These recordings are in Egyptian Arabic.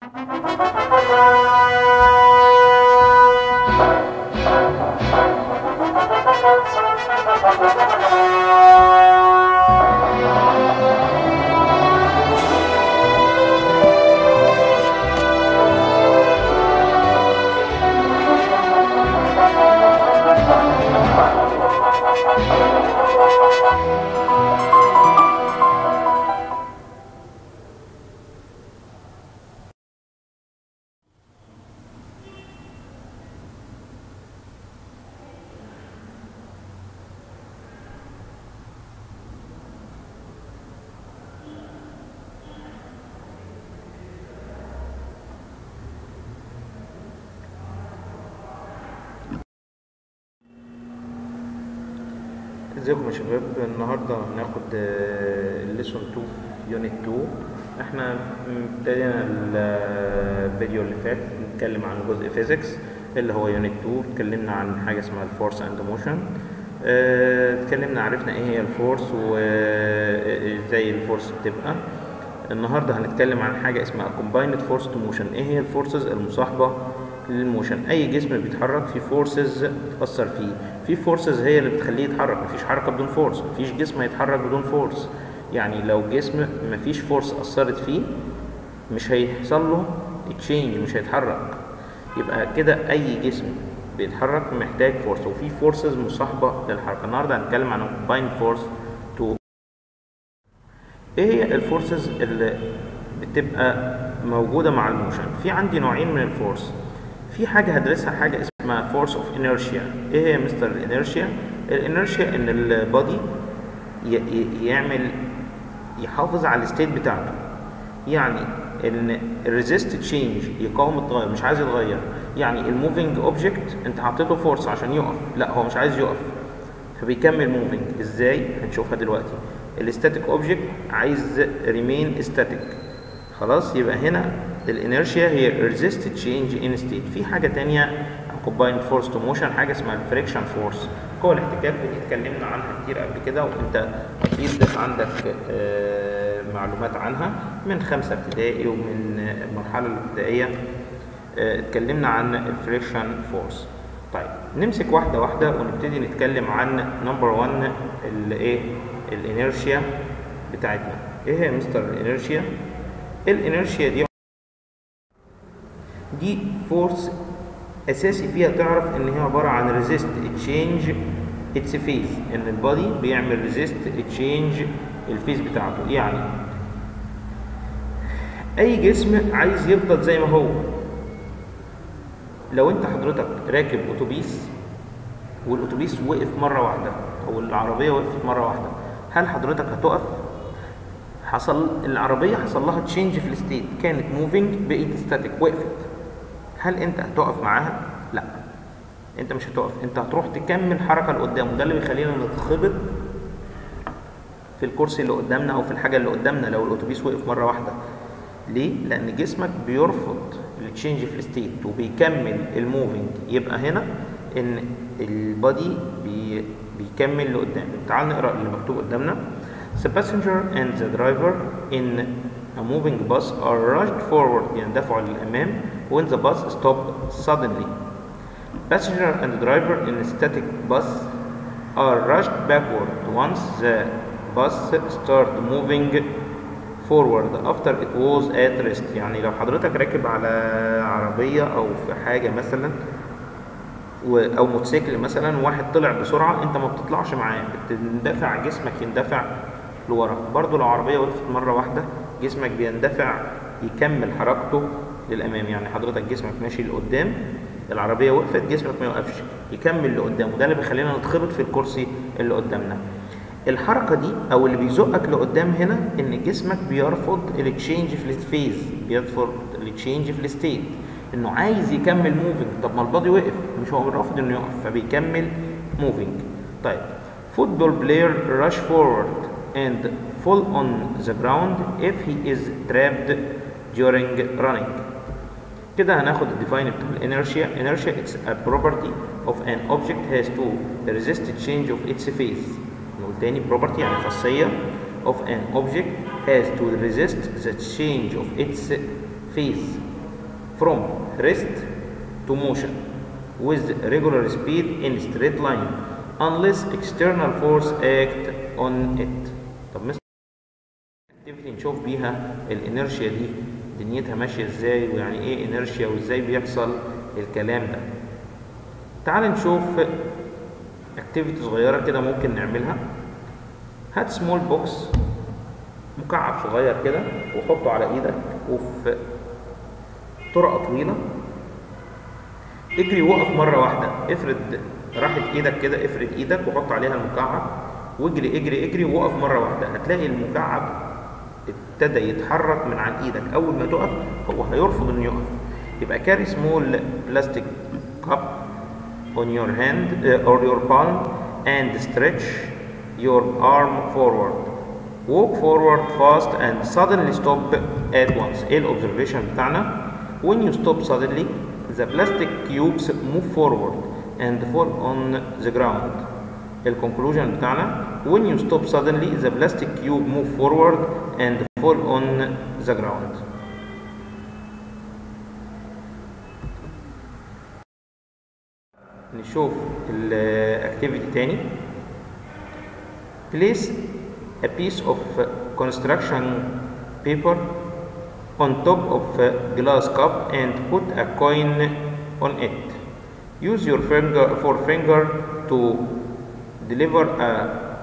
ازيكم يا شباب النهارده هناخد الليسون 2 يونت 2 احنا ابتدينا الفيديو اللي فات نتكلم عن جزء فيزيكس اللي هو يونت 2 اتكلمنا عن حاجه اسمها الفورس اند موشن اتكلمنا عرفنا ايه هي الفورس وازاي الفورس بتبقى النهارده هنتكلم عن حاجه اسمها كومبايند فورس تو موشن ايه هي الفورسز المصاحبه للموشن اي جسم بيتحرك في فورسز بتاثر فيه في فورسز هي اللي بتخليه يتحرك مفيش حركه بدون فورس مفيش جسم هيتحرك بدون فورس يعني لو جسم مفيش فورس اثرت فيه مش هيحصل له تشينج مش هيتحرك يبقى كده اي جسم بيتحرك محتاج فورس وفي فورسز مصاحبه للحركه النهارده هنتكلم عن كومباين فورس تو ايه هي الفورسز اللي بتبقى موجوده مع الموشن في عندي نوعين من الفورس في حاجه هدرسها حاجه اسمها فورس اوف انيرشيا ايه هي مستر الانيرشيا الانيرشيا ان البادي يعمل يحافظ على الستيت بتاعته يعني ان الريزيست تشينج يقاوم التغير مش عايز يتغير يعني الموفينج اوبجكت انت حطيته فورس عشان يقف لا هو مش عايز يقف فبيكمل موفينج ازاي هنشوفها دلوقتي الستاتيك اوبجكت عايز ريمين ستاتيك خلاص يبقى هنا الانيرشيا هي ريزيست تشينج ان ستيت في حاجه تانية كومبايند فورس تو موشن حاجه اسمها الفريكشن فورس قوى الاحتكاك ودي اتكلمنا عنها كتير قبل كده وانت اكيد عندك آه معلومات عنها من خمسه ابتدائي ومن المرحله الابتدائيه آه اتكلمنا عن الفريكشن فورس طيب نمسك واحده واحده ونبتدي نتكلم عن نمبر 1 الايه الانيرشيا بتاعتنا ايه هي مستر الانيرشيا الانيرشيا دي دي فورس اساسي فيها تعرف ان هي عباره عن ريزيست تشينج اتس فيز ان البادي بيعمل ريزيست تشينج الفيز بتاعته يعني اي جسم عايز يفضل زي ما هو لو انت حضرتك راكب اتوبيس والاتوبيس وقف مره واحده او العربيه وقفت مره واحده هل حضرتك هتقف حصل العربيه حصل لها تشينج في الستيت كانت موفينج بقت ستاتيك وقفت هل انت هتقف معاها لا انت مش هتقف انت هتروح تكمل حركه لقدام وده اللي بيخلينا نتخبط في الكرسي اللي قدامنا او في الحاجه اللي قدامنا لو الاتوبيس وقف مره واحده ليه لان جسمك بيرفض التشينج في الستيت وبيكمل الموفينج يبقى هنا ان البادي بي بيكمل لقدام تعال نقرا اللي مكتوب قدامنا The passenger and the driver in a moving bus are rushed forward يندفعوا للأمام when the bus stopped suddenly. Passenger and driver in a static bus are rushed backward once the bus started moving forward after it was at rest. يعني لو حضرتك راكب على عربية أو في حاجة مثلا او موتوسيكل مثلا واحد طلع بسرعه انت ما بتطلعش معاه بتندفع جسمك يندفع لورا برضو لو عربيه وقفت مره واحده جسمك بيندفع يكمل حركته للامام يعني حضرتك جسمك ماشي لقدام العربيه وقفت جسمك ما يوقفش يكمل لقدام وده اللي بيخلينا نتخبط في الكرسي اللي قدامنا الحركه دي او اللي بيزقك لقدام هنا ان جسمك بيرفض التشينج في الفيز بيرفض التشينج في الستيت انه عايز يكمل موفينج طب ما البادي وقف مش هو رافض انه يقف فبيكمل موفينج طيب فوتبول بلاير rush forward and fall on the ground if he is trapped during running كده هناخد الديفاين بتاع الانرشيا inertia it's a property of an object has to resist change of its phase نقول تاني property يعني خاصية of an object has to resist the change of its phase from rest to motion with regular speed in straight line unless external force act on it طب مثل اكتيفيتي نشوف بيها الانرشيا دي دنيتها ماشيه ازاي ويعني ايه انرشيا وازاي بيحصل الكلام ده تعال نشوف اكتيفيتي صغيره كده ممكن نعملها هات سمول بوكس مكعب صغير كده وحطه على ايدك وفي طرقه طويله اجري وقف مره واحده افرد راحت ايدك كده افرد ايدك وحط عليها المكعب واجري اجري اجري ووقف مره واحده هتلاقي المكعب ابتدى يتحرك من عن ايدك اول ما تقف هو هيرفض انه يقف يبقى carry small plastic cup on your hand uh, or your palm and stretch your arm forward walk forward fast and suddenly stop at once ايه الاوبزرفيشن بتاعنا when you stop suddenly the plastic cubes move forward and fall on the ground الكونكلوجن بتاعنا when you stop suddenly the plastic cube move forward and fall on the ground نشوف الاكتيفيتي تاني place a piece of construction paper on top of a glass cup and put a coin on it use your finger forefinger to deliver a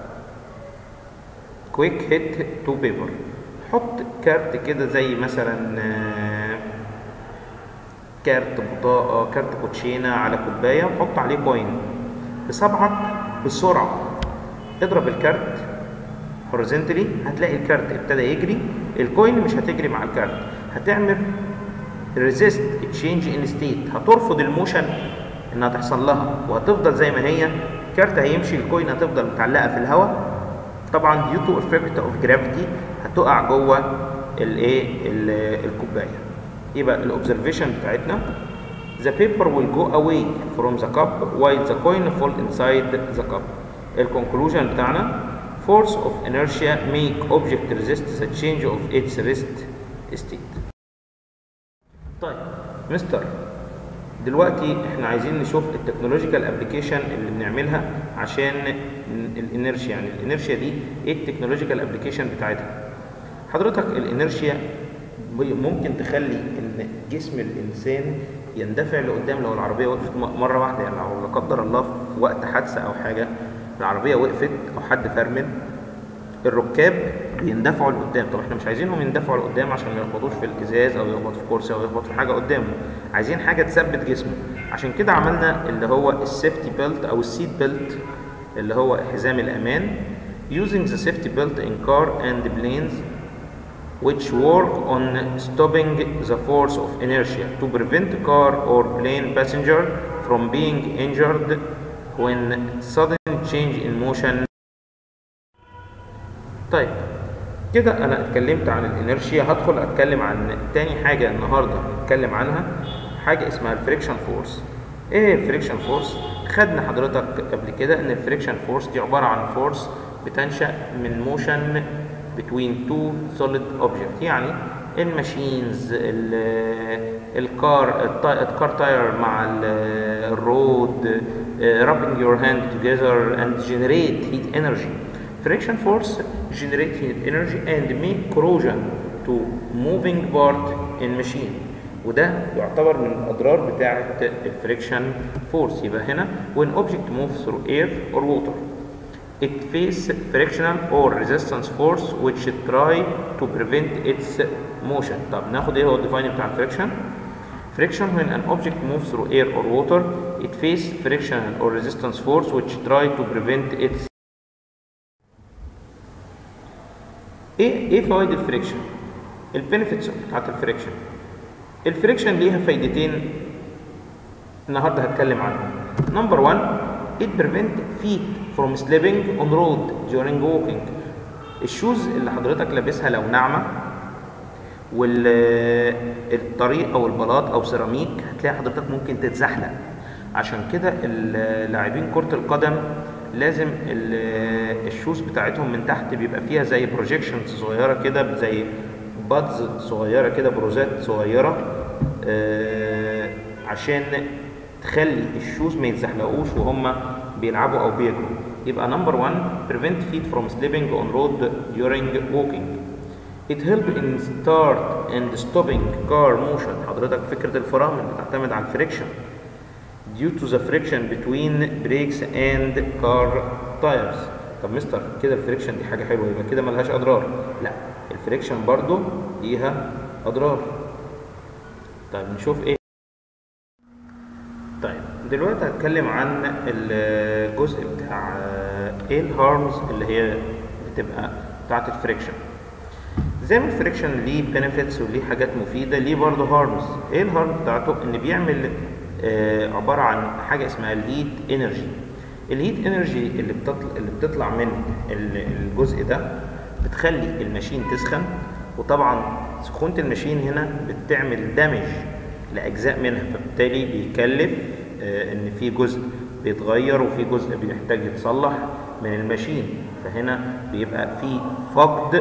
quick hit to paper حط كارت كده زي مثلا آه، كارت بطاقة كارت كوتشينة على كوباية وحط عليه كوين بصبعك بسرعة اضرب الكارت horizontally هتلاقي الكارت ابتدى يجري الكوين مش هتجري مع الكارت هتعمل resist change in state هترفض الموشن انها تحصل لها وهتفضل زي ما هي الكارت هيمشي الكوين هتفضل متعلقه في الهواء طبعا due to effect of gravity هتقع جوه الايه ال- الكوبايه يبقى الاوبزرفيشن بتاعتنا the paper will go away from the cup while the coin fall inside the cup الكونكلوجن بتاعنا force of inertia make object resist the change of its rest state طيب مستر دلوقتي احنا عايزين نشوف التكنولوجيكال ابلكيشن اللي بنعملها عشان الانرشيا يعني الانرشيا دي ايه التكنولوجيكال ابلكيشن بتاعتها حضرتك الانرشيا ممكن تخلي ان جسم الانسان يندفع لقدام لو العربيه وقفت م- مره واحده يعني لو لا قدر الله في وقت حادثه او حاجه العربيه وقفت او حد فرمل الركاب بيندفعوا لقدام طب احنا مش عايزينهم يندفعوا لقدام عشان ما يخبطوش في الازاز او يخبط في كرسي او يخبط في حاجه قدامه عايزين حاجه تثبت جسمه عشان كده عملنا اللي هو السيفتي بيلت او السيت بيلت اللي هو حزام الامان using the safety belt in car and planes which work on stopping the force of inertia to prevent car or plane passenger from being injured when sudden change in motion طيب كده انا اتكلمت عن الانرشيا هدخل اتكلم عن تاني حاجه النهارده هنتكلم عنها حاجه اسمها الفريكشن فورس ايه الفريكشن فورس خدنا حضرتك قبل كده ان الفريكشن فورس دي عباره عن فورس بتنشا من موشن between two solid object يعني الماشينز الكار الكار تاير مع ال- الرود rubbing your hand together and generate heat energy friction force generate heat energy and make corrosion to moving part in machine وده يعتبر من الاضرار بتاعه الفريكشن فورس يبقى هنا when object moves through air or water it face frictional or resistance force which try to prevent its motion طب ناخد ايه هو الديفاين بتاع الفريكشن friction when an object moves through air or water it face frictional or resistance force which try to prevent its ايه ايه فوائد الفريكشن البنفيتس بتاعت الفريكشن الفريكشن ليها فايدتين النهارده هتكلم عنهم نمبر 1 it prevent feet from slipping on road during walking الشوز اللي حضرتك لابسها لو ناعمه والطريق او البلاط او سيراميك هتلاقي حضرتك ممكن تتزحلق عشان كده اللاعبين كرة القدم لازم ال- الشوز بتاعتهم من تحت بيبقى فيها زي بروجيكشنز صغيره كده زي بادز صغيره كده بروزات صغيره آه عشان تخلي الشوز ما يتزحلقوش وهم بيلعبوا او بيجروا يبقى نمبر 1 prevent feet from slipping on road during walking it help in start and stopping car motion حضرتك فكره الفرامل بتعتمد على الفريكشن due to the friction between brakes and car tires طب مستر كده الفريكشن دي حاجه حلوه يبقى كده ملهاش اضرار لا الفريكشن برضو ليها اضرار طيب نشوف ايه طيب دلوقتي هتكلم عن الجزء بتاع ايه الهارمز اللي هي بتبقى بتاعت الفريكشن زي ما الفريكشن ليه بنفيتس وليه حاجات مفيده ليه برضه هارمز ايه الهارم بتاعته ان بيعمل آه عباره عن حاجه اسمها الهيت انرجي الهيت انرجي اللي بتطلع اللي بتطلع من الجزء ده بتخلي الماشين تسخن وطبعا سخونه الماشين هنا بتعمل دامج لاجزاء منها فبالتالي بيكلف آه ان في جزء بيتغير وفي جزء بيحتاج يتصلح من الماشين فهنا بيبقى في فقد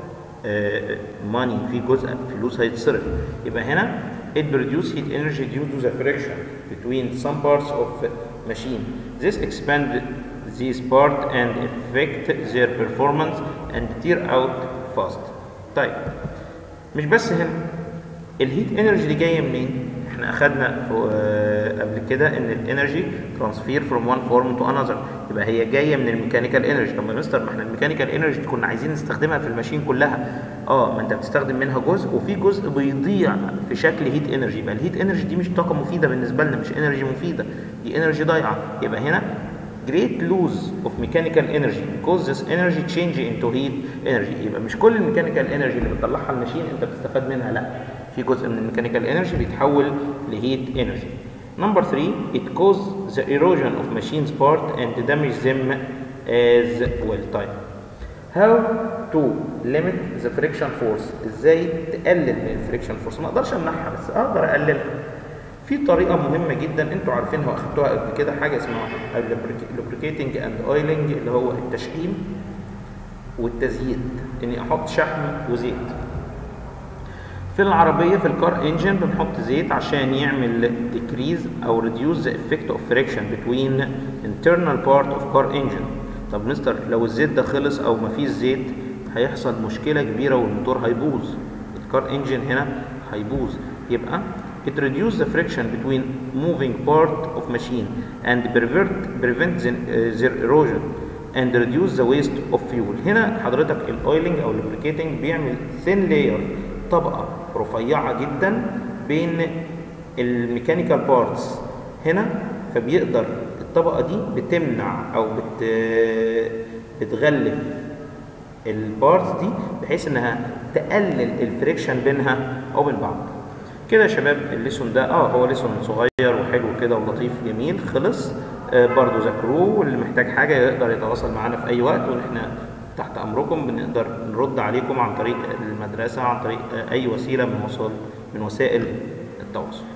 ماني في جزء فلوس هيتصرف يبقى هنا it produce heat energy due to the friction between some parts of machine this expand these part and affect their performance and tear out fast طيب مش بس هنا الهيت انرجي دي جايه منين احنا اخدنا قبل كده ان الانرجي ترانسفير فروم وان فورم تو انذر يبقى هي جايه من الميكانيكال انرجي طب يا مستر ما احنا الميكانيكال انرجي كنا عايزين نستخدمها في الماشين كلها اه ما انت بتستخدم منها جزء وفي جزء بيضيع في شكل هيت انرجي يبقى الهيت انرجي دي مش طاقه مفيده بالنسبه لنا مش انرجي مفيده دي انرجي ضايعه يبقى هنا great lose of mechanical energy because this energy change into heat energy يبقى مش كل الميكانيكال انرجي اللي بتطلعها الماشين انت بتستفاد منها لا في جزء من الميكانيكال انرجي بيتحول لهيت انرجي Number three, it causes the erosion of machines part and damage them as well. طيب how to limit the friction force ازاي تقلل من الفريكشن فورس ما اقدرش امنعها بس اقدر اقللها في طريقة مهمة جدا انتوا عارفينها واخدتوها قبل كده حاجة اسمها lubricating and oiling اللي هو التشحيم والتزييت اني احط شحم وزيت في العربية في الكار انجن بنحط زيت عشان يعمل decrease او reduce the effect of friction between internal part of car engine طب مستر لو الزيت ده خلص او مفيش زيت هيحصل مشكلة كبيرة والموتور هيبوظ الكار انجن هنا هيبوظ يبقى it reduce the friction between moving part of machine and prevent prevent the, uh, their erosion and reduce the waste of fuel هنا حضرتك الاويلنج او lubricating بيعمل thin layer طبقة رفيعة جدا بين الميكانيكال بارتس هنا فبيقدر الطبقة دي بتمنع أو بت بتغلف البارتس دي بحيث إنها تقلل الفريكشن بينها أو بين بعض كده يا شباب الليسون ده اه هو ليسون صغير وحلو كده ولطيف جميل خلص آه برضو ذاكروه واللي محتاج حاجة يقدر يتواصل معانا في أي وقت ونحن تحت امركم بنقدر نرد عليكم عن طريق المدرسه عن طريق اي وسيله من وسائل من وسائل التواصل